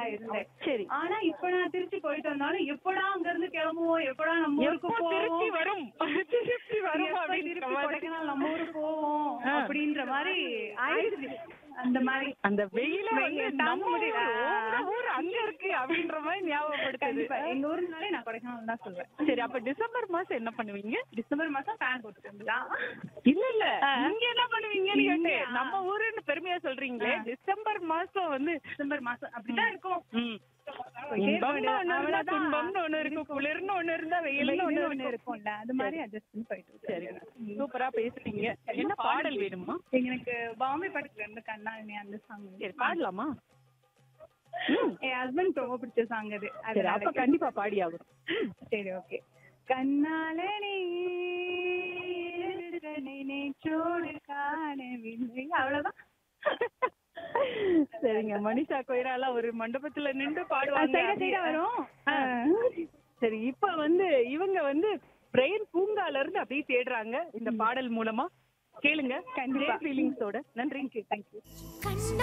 இருந்தேன் சரி ஆனா இப்ப நான் திருச்சி போயிட்டு வந்தாலும் எப்படா அங்க இருந்து கிளம்புவோம் எப்படா நம்ம ஊருக்கு எப்போ திருச்சி போவோம் வரும் திருச்சி வரும் எப்ப அப்படின்ற திருப்பி மாதிரி கொடைக்கானல் நம்ம ஊருக்கு போவோம் ஆ. அப்படின்ற மாதிரி ஆயிடுச்சு அந்த மாதிரி அந்த வெயில வந்து வெயில் தாங்க நம்ம ஊர், முடியல. உங்க ஊர் அங்க இருக்கு அப்படின்ற மாதிரி ஞாபகப்படுத்துது கண்டிப்பா எங்க ஊருனாலே நான் கொடைக்கானல் தான் சொல்வேன் சரி அப்ப டிசம்பர் மாசம் என்ன பண்ணுவீங்க டிசம்பர் மாசம் ஃபேன் போட்டுட்டு இருந்தலாம் இல்ல இல்ல ஆ. நீங்க என்ன பண்ணுவீங்கன்னு இங்க, கேட்டேன் ஆ. நம்ம ஊருன்னு பெருமையா சொல்றீங்களே ஆ. டிசம்பர் மாசம் வந்து டிசம்பர் மாசம் அப்படிதான் இருக்கும் ம். போயிட்டே இன்பம்னு இருக்க ஒண்ணு இருந்தா அவ்வளவுதான். துன்பம்னு ஒண்ணு இருக்கும் குளிர்னு ஒண்ணு இருந்தா வெயில்னு ஒண்ணு வெயில்னு ஒண்ணு இருக்கும் இருக்கும்ல அது மாதிரி அட்ஜஸ்ட் பண்ணி போயிட்டு சரி இருக்கேன். சூப்பரா பேசுறீங்க என்ன பாடல் வேணுமா எனக்கு பாம்பே படத்துல இருந்து கண்ணாடி அந்த சாங் சரி பாடலாமா என் ஹஸ்பண்ட் ரொம்ப பிடிச்ச சாங் அது சரி அப்ப அதனால கண்டிப்பா பாடி ஆகும் சரி ஓகே கண்ணாலனே நேற்றோடு காணவில்லை அவ்வளவுதான் சரிங்க மனிஷா கொய்ராலா ஒரு மண்டபத்துல நின்று பாடுவாங்க சைடா சைடா வரும் ஆ. சரி இப்ப வந்து இவங்க வந்து பிரெயின் பூங்கால இருந்து அப்படியே தேடுறாங்க இந்த பாடல் மூலமா கேளுங்க கண்டிப்பா. ஃபீலிங்ஸோட நன்றி தேங்க்யூ தேங்க்யூ கண்ணா